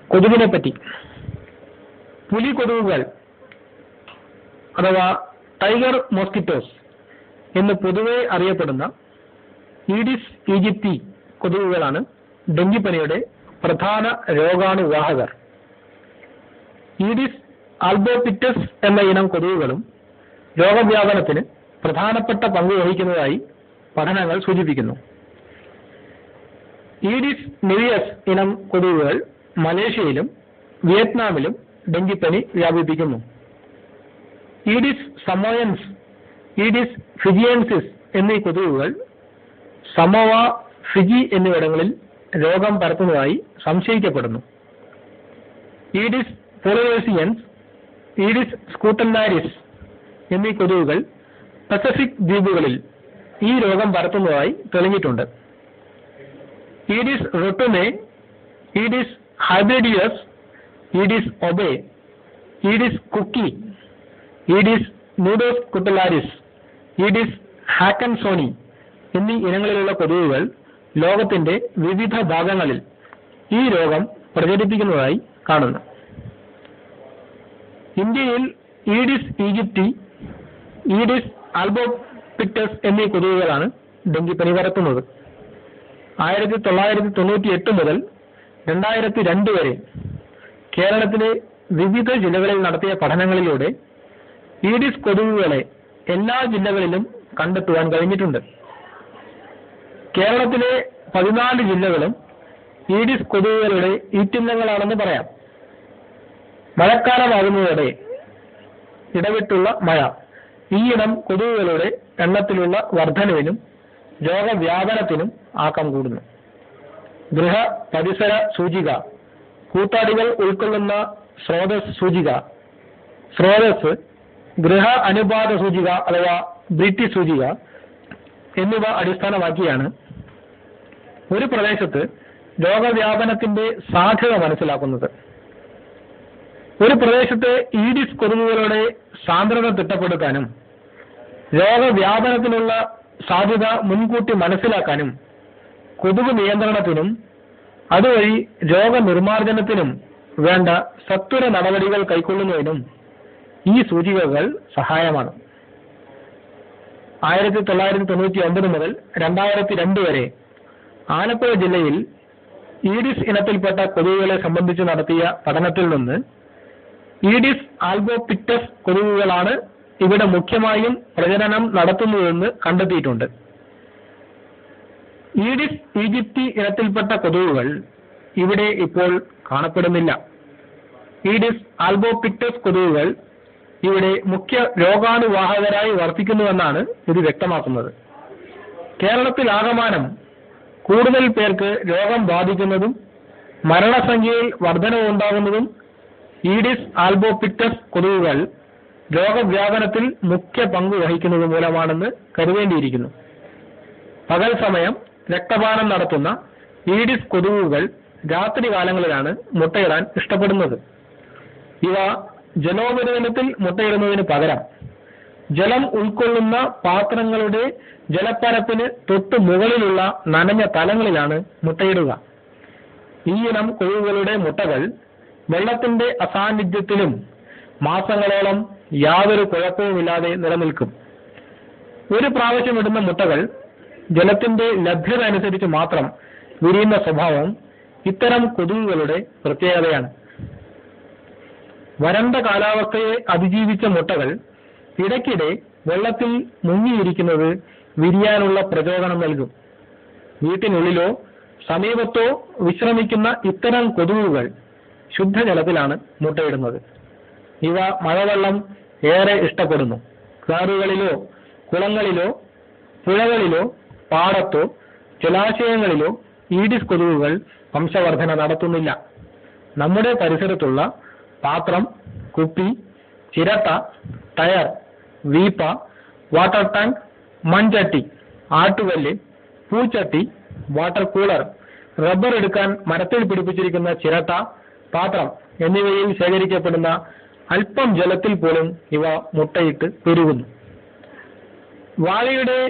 കൊതുകിനെ പറ്റി പുലി കൊതുകുകൾ അഥവാ ടൈഗർ മോസ്കിറ്റോസ് എന്ന് പൊതുവെ അറിയപ്പെടുന്ന ഈഡിസ് ഈജിപ്തി കൊതുകുകളാണ് ഡെങ്കിപ്പനിയുടെ പ്രധാന രോഗാണുവാഹകർ ഈഡിസ് ആൽബോപിറ്റസ് എന്ന ഇനം കൊതുകുകളും രോഗവ്യാപനത്തിന് പ്രധാനപ്പെട്ട പങ്ക് വഹിക്കുന്നതായി പഠനങ്ങൾ സൂചിപ്പിക്കുന്നു ഈഡിസ് നിവിയസ് ഇനം കൊതുകുകൾ മലേഷ്യയിലും വിയറ്റ്നാമിലും ഡെങ്കിപ്പനി വ്യാപിപ്പിക്കുന്നു ഈഡിസ് സമോയൻസ് ഈഡിസ് ഫിജിയൻസിസ് എന്നീ കൊതുകുകൾ സമോവ ഫിജി എന്നിവിടങ്ങളിൽ രോഗം പരത്തുന്നതായി സംശയിക്കപ്പെടുന്നു ഈഡിസ് പോളേഴ്സിയൻസ് ഈഡിസ് സ്കൂട്ടല്ലാരിസ് എന്നീ കൊതുകുകൾ പസഫിക് ദ്വീപുകളിൽ ഈ രോഗം പരത്തുന്നതായി തെളിഞ്ഞിട്ടുണ്ട് Aedes rotumae Aedes hebrideus Aedes ഒബെ ഈഡിസ് കുക്കി ഈഡിസ് നൂഡോസ് കുട്ടലാരിസ് ഈഡിസ് ഹാക്കൻസോണി എന്നീ ഇനങ്ങളിലുള്ള കൊതുകുകൾ ലോകത്തിന്റെ വിവിധ ഭാഗങ്ങളിൽ ഈ രോഗം പ്രചരിപ്പിക്കുന്നതായി കാണുന്നു ഇന്ത്യയിൽ ഈഡിസ് ഈജിപ്തി ഈഡിസ് ആൽബോപിറ്റസ് എന്നീ കൊതുകുകളാണ് ഡെങ്കിപ്പനി പരത്തുന്നത് ആയിരത്തി തൊള്ളായിരത്തി തൊണ്ണൂറ്റി എട്ട് മുതൽ രണ്ടായിരത്തി രണ്ട് വരെ കേരളത്തിലെ വിവിധ ജില്ലകളിൽ നടത്തിയ പഠനങ്ങളിലൂടെ ഈഡിസ് കൊതുകുകളെ എല്ലാ ജില്ലകളിലും കണ്ടെത്തുവാൻ കഴിഞ്ഞിട്ടുണ്ട് കേരളത്തിലെ പതിനാല് ജില്ലകളും ഈഡിസ് കൊതുകുകളുടെ ഈറ്റില്ലങ്ങളാണെന്ന് പറയാം മഴക്കാലമാകുന്നതോടെ ഇടവിട്ടുള്ള മഴ ഈയിനം കൊതുകുകളുടെ എണ്ണത്തിലുള്ള വർധനവിനും രോഗവ്യാപനത്തിനും ആക്കം കൂടുന്നു ഗൃഹ പരിസര സൂചിക കൂത്താടികൾ ഉൾക്കൊള്ളുന്ന സ്രോതസ് സൂചിക സ്രോതസ് ഗൃഹ അനുപാത സൂചിക അഥവാ ബ്രിട്ടി സൂചിക എന്നിവ അടിസ്ഥാനമാക്കിയാണ് ഒരു പ്രദേശത്ത് രോഗവ്യാപനത്തിന്റെ സാധ്യത മനസ്സിലാക്കുന്നത് ഒരു പ്രദേശത്തെ ഈഡിസ് കൊതുകുകളുടെ സാന്ദ്രത തിട്ടപ്പെടുത്താനും രോഗവ്യാപനത്തിനുള്ള സാധ്യത മുൻകൂട്ടി മനസ്സിലാക്കാനും കൊതുക് നിയന്ത്രണത്തിനും അതുവഴി രോഗനിർമ്മാർജ്ജനത്തിനും വേണ്ട സത്വര നടപടികൾ കൈക്കൊള്ളുന്നതിനും ഈ സൂചികകൾ സഹായമാണ് ആയിരത്തി തൊള്ളായിരത്തി തൊണ്ണൂറ്റി ഒമ്പത് മുതൽ രണ്ടായിരത്തി രണ്ട് വരെ ആലപ്പുഴ ജില്ലയിൽ ഈഡിസ് ഇനത്തിൽപ്പെട്ട കൊതുകുകളെ സംബന്ധിച്ച് നടത്തിയ പഠനത്തിൽ നിന്ന് ഈഡിസ് ആൽബോപിറ്റസ് കൊതുകുകളാണ് ഇവിടെ മുഖ്യമായും പ്രജനനം നടത്തുന്നതെന്ന് കണ്ടെത്തിയിട്ടുണ്ട് ഈഡിസ് ഈജിപ്തി ഇനത്തിൽപ്പെട്ട കൊതുകുകൾ ഇവിടെ ഇപ്പോൾ കാണപ്പെടുന്നില്ല ഈഡിസ് ആൽബോപിക്ടസ് കൊതുകുകൾ ഇവിടെ മുഖ്യ രോഗാണുവാഹകരായി വർത്തിക്കുന്നുവെന്നാണ് ഇത് വ്യക്തമാക്കുന്നത് കേരളത്തിൽ ആകമാനം കൂടുതൽ പേർക്ക് രോഗം ബാധിക്കുന്നതും മരണസംഖ്യയിൽ വർധനവുണ്ടാകുന്നതും ഈഡിസ് ആൽബോപിക്ടസ് കൊതുകുകൾ രോഗവ്യാപനത്തിൽ മുഖ്യ പങ്ക് വഹിക്കുന്നത് മൂലമാണെന്ന് കരുതേണ്ടിയിരിക്കുന്നു പകൽ സമയം രക്തപാനം നടത്തുന്ന ഈഡിസ് കൊതുകുകൾ രാത്രി കാലങ്ങളിലാണ് മുട്ടയിടാൻ ഇഷ്ടപ്പെടുന്നത് ഇവ ജലോപരിതലത്തിൽ മുട്ടയിടുന്നതിന് പകരം ജലം ഉൾക്കൊള്ളുന്ന പാത്രങ്ങളുടെ ജലപ്പരപ്പിന് തൊട്ടു മുകളിലുള്ള നനഞ്ഞ തലങ്ങളിലാണ് മുട്ടയിടുക ഈ ഇനം കൊതുകുകളുടെ മുട്ടകൾ വെള്ളത്തിന്റെ അസാന്നിധ്യത്തിലും മാസങ്ങളോളം യാതൊരു കുഴപ്പവുമില്ലാതെ നിലനിൽക്കും ഒരു പ്രാവശ്യം ഇടുന്ന മുട്ടകൾ ജലത്തിന്റെ ലഭ്യത അനുസരിച്ച് മാത്രം വിരിയുന്ന സ്വഭാവം ഇത്തരം കൊതുകുകളുടെ പ്രത്യേകതയാണ് വരണ്ട കാലാവസ്ഥയെ അതിജീവിച്ച മുട്ടകൾ ഇടയ്ക്കിടെ വെള്ളത്തിൽ മുങ്ങിയിരിക്കുന്നത് വിരിയാനുള്ള പ്രചോദനം നൽകും വീട്ടിനുള്ളിലോ സമീപത്തോ വിശ്രമിക്കുന്ന ഇത്തരം കൊതുകുകൾ ശുദ്ധജലത്തിലാണ് മുട്ടയിടുന്നത് ഇവ മഴവെള്ളം ഏറെ ഇഷ്ടപ്പെടുന്നു കിണറുകളിലോ കുളങ്ങളിലോ പുഴകളിലോ പാടത്തോ ജലാശയങ്ങളിലോ ഈഡിസ് കൊതുകുകൾ വംശവർധന നടത്തുന്നില്ല നമ്മുടെ പരിസരത്തുള്ള പാത്രം കുപ്പി ചിരട്ട ടയർ വീപ്പ വാട്ടർ ടാങ്ക് മൺചട്ടി ആട്ടുകല്ല് പൂച്ചട്ടി വാട്ടർ കൂളർ റബ്ബർ എടുക്കാൻ മരത്തിൽ പിടിപ്പിച്ചിരിക്കുന്ന ചിരട്ട പാത്രം എന്നിവയിൽ ശേഖരിക്കപ്പെടുന്ന അല്പം ജലത്തിൽ പോലും ഇവ മുട്ടയിട്ട് പെരുകുന്നു വാഴയുടെ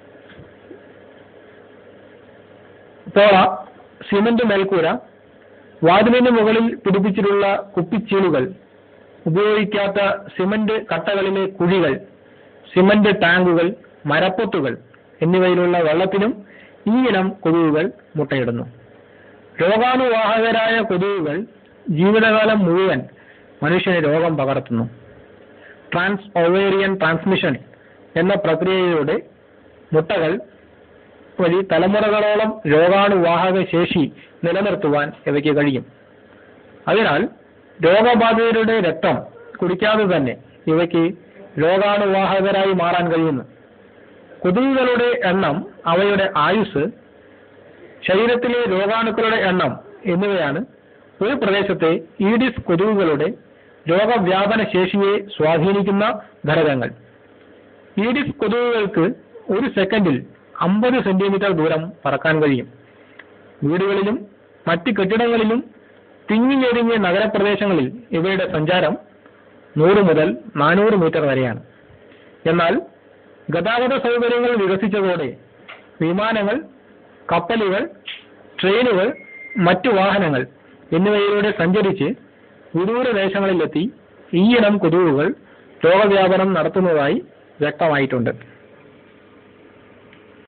പോള സിമന്റ് മേൽക്കൂര വാതിലിന് മുകളിൽ പിടിപ്പിച്ചിട്ടുള്ള കുപ്പിച്ചീളുകൾ ഉപയോഗിക്കാത്ത സിമന്റ് കട്ടകളിലെ കുഴികൾ സിമന്റ് ടാങ്കുകൾ മരപ്പൊത്തുകൾ എന്നിവയിലുള്ള വെള്ളത്തിലും ഈ ഇനം കൊതുകുകൾ മുട്ടയിടുന്നു രോഗാണുവാഹകരായ കൊതുകുകൾ ജീവിതകാലം മുഴുവൻ മനുഷ്യന് രോഗം പകർത്തുന്നു ട്രാൻസ് ഒവേറിയൻ ട്രാൻസ്മിഷൻ എന്ന പ്രക്രിയയിലൂടെ മുട്ടകൾ വഴി തലമുറകളോളം രോഗാണുവാഹക ശേഷി നിലനിർത്തുവാൻ ഇവയ്ക്ക് കഴിയും അതിനാൽ രോഗബാധിതരുടെ രക്തം കുടിക്കാതെ തന്നെ ഇവയ്ക്ക് രോഗാണുവാഹകരായി മാറാൻ കഴിയുന്നു കൊതുകുകളുടെ എണ്ണം അവയുടെ ആയുസ് ശരീരത്തിലെ രോഗാണുക്കളുടെ എണ്ണം എന്നിവയാണ് ഒരു പ്രദേശത്തെ ഈഡിസ് കൊതുകുകളുടെ രോഗവ്യാപന ശേഷിയെ സ്വാധീനിക്കുന്ന ഘടകങ്ങൾ ഈഡിസ് കൊതുകുകൾക്ക് ഒരു സെക്കൻഡിൽ അമ്പത് സെന്റിമീറ്റർ ദൂരം പറക്കാൻ കഴിയും വീടുകളിലും മറ്റ് കെട്ടിടങ്ങളിലും തിങ്ങിഞ്ഞെരിഞ്ഞ നഗരപ്രദേശങ്ങളിൽ ഇവയുടെ സഞ്ചാരം നൂറ് മുതൽ നാനൂറ് മീറ്റർ വരെയാണ് എന്നാൽ ഗതാഗത സൗകര്യങ്ങൾ വികസിച്ചതോടെ വിമാനങ്ങൾ കപ്പലുകൾ ട്രെയിനുകൾ മറ്റു വാഹനങ്ങൾ എന്നിവയിലൂടെ സഞ്ചരിച്ച് വിദൂര ദേശങ്ങളിലെത്തി ഈയിനം കൊതുകുകൾ രോഗവ്യാപനം നടത്തുന്നതായി വ്യക്തമായിട്ടുണ്ട്